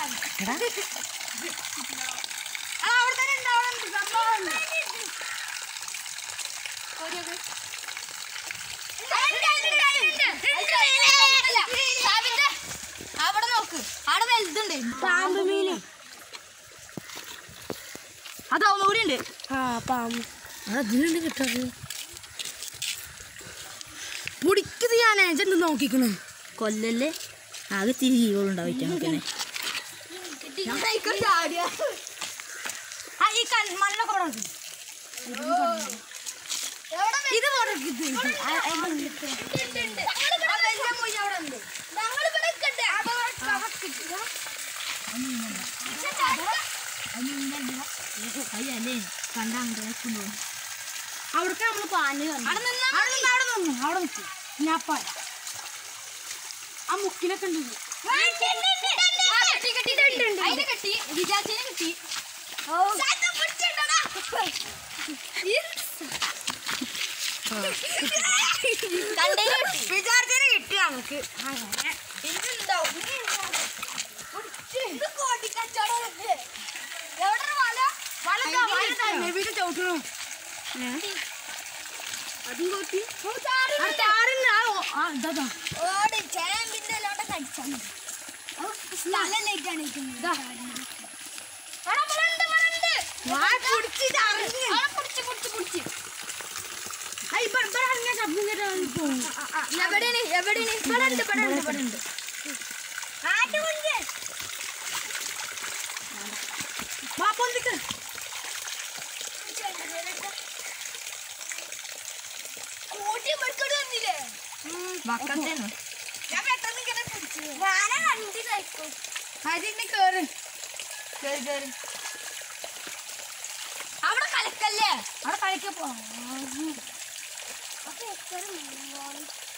എടാ ആ, അവിടെ തന്നെ ഉണ്ട്, അവിടെ ഉണ്ട്, സംഭവം ഉണ്ട്. കോരിയൊക്കെ. അല്ല, സാബിന്റെ അവിടെ നോക്ക് അവിടെ വലുതുണ്ട് പാമ്പ് മീന് അത് ഒന്നുകൂടി ഉണ്ട് ആ പാമ്പ് അതിനുണ്ട് കിട്ടാറ് പൊടിക്കത് ഞാനേ ചെന്ന് നോക്കിക്കണേ കൊല്ലല്ലേ ആകെ തിരി ജീവളുണ്ടാവും നമുക്കെന്നെ ഈ കൺ- മണ്ണൊക്കെ ഇവിടെ വെക്ക്. ഇത് മുടക്കിട്ട് അയ്യല്ലേ കണ്ടാ അവിടേക്ക് നമ്മള് പാഞ്ഞ് അവിടെ നിന്നാ അവിടെ നിന്ന് അവിടെ നിന്നു അവിടെ നിൽക്കും ഞാൻ പാ ആ മുക്കിനൊക്കെ ഉണ്ട് അതിനെ കെട്ടി വിചാരിച്ചതിനെ കെട്ടി വിചാരിച്ചതിന് കിട്ടി നമുക്ക് നബീനെ ചവിട്ടണോ അതും കോട്ടി ചാറിന് ആ ഓ- ആ ഇതാ ഇതാ വാ പിടിച്ച് ചാറിന് ആ ഇപ്പൊ ഇവിടെ ഇറങ്ങിയ ശബ്ദം കേട്ടാൽ പോകും എവിടെയാണ് എവിടെയാണ് ഇവിടെ ഉണ്ട് ഇവിടെ ഉണ്ട് ഇവിടെ ഉണ്ട് വാ പൊന്തിക്ക് വക്കത്തേന്ന് അതിന് കേറ് കേറി കേറി അവിടെ കലക്കല്ലേ അവിടെ കളിക്കാൻ പോ